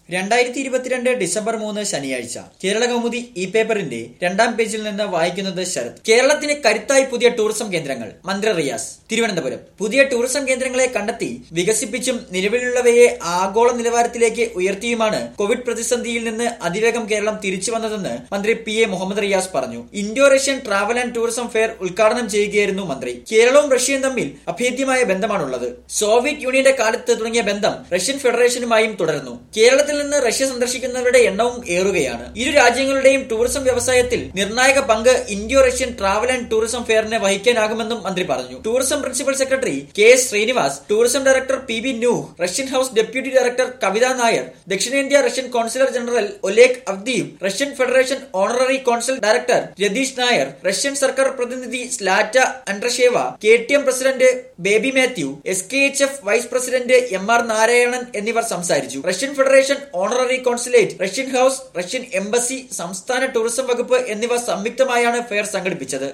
രണ്ടായിരത്തി ഇരുപത്തിരണ്ട് ഡിസംബർ മൂന്ന് ശനിയാഴ്ച കേരള കൗമുദി ഇ പേപ്പറിന്റെ രണ്ടാം പേജിൽ നിന്ന് വായിക്കുന്നത് ശരത് കേരളത്തിന് കരുത്തായി പുതിയ ടൂറിസം കേന്ദ്രങ്ങൾ മന്ത്രി റിയാസ് തിരുവനന്തപുരം പുതിയ ടൂറിസം കേന്ദ്രങ്ങളെ കണ്ടെത്തി വികസിപ്പിച്ചും നിലവിലുള്ളവയെ ആഗോള നിലവാരത്തിലേക്ക് ഉയർത്തിയുമാണ് കോവിഡ് പ്രതിസന്ധിയിൽ നിന്ന് അതിവേഗം കേരളം തിരിച്ചു വന്നതെന്ന് മന്ത്രി പി എ മുഹമ്മദ് റിയാസ് പറഞ്ഞു Indo Russian travel and tourism fair ഉദ്ഘാടനം ചെയ്യുകയായിരുന്നു മന്ത്രി കേരളവും റഷ്യയും തമ്മിൽ അഭേദ്യമായ ബന്ധമാണുള്ളത് സോവിയറ്റ് യൂണിയന്റെ കാലത്ത് തുടങ്ങിയ ബന്ധം റഷ്യൻ ഫെഡറേഷനുമായും തുടർന്നു കേരളത്തിൽ നിന്ന് റഷ്യ സന്ദർശിക്കുന്നവരുടെ എണ്ണവും ഏറുകയാണ് ഇരു രാജ്യങ്ങളുടെയും ടൂറിസം വ്യവസായത്തിൽ നിർണായക പങ്ക് Indo Russian travel and tourism ഫെയറിനെ വഹിക്കാനാകുമെന്നും മന്ത്രി പറഞ്ഞു tourism principal secretary K S Srinivas tourism director P B Nooh Russian house deputy director Kavitha Nair ദക്ഷിണേന്ത്യ Russian consular general Oleg Avdeev Russian federation honorary consul director Ratheesh Nair Russian സർക്കാർ പ്രതിനിധി Zlata Andrusheva K T M president Baby Mathew S K H F vice president M R Narayanan എന്നിവർ സംസാരിച്ചു Russian federation honorary consulate Russian house Russian embassy സംസ്ഥാന tourism വകുപ്പ് എന്നിവ സംയുക്തമായാണ് fair സംഘടിപ്പിച്ചത്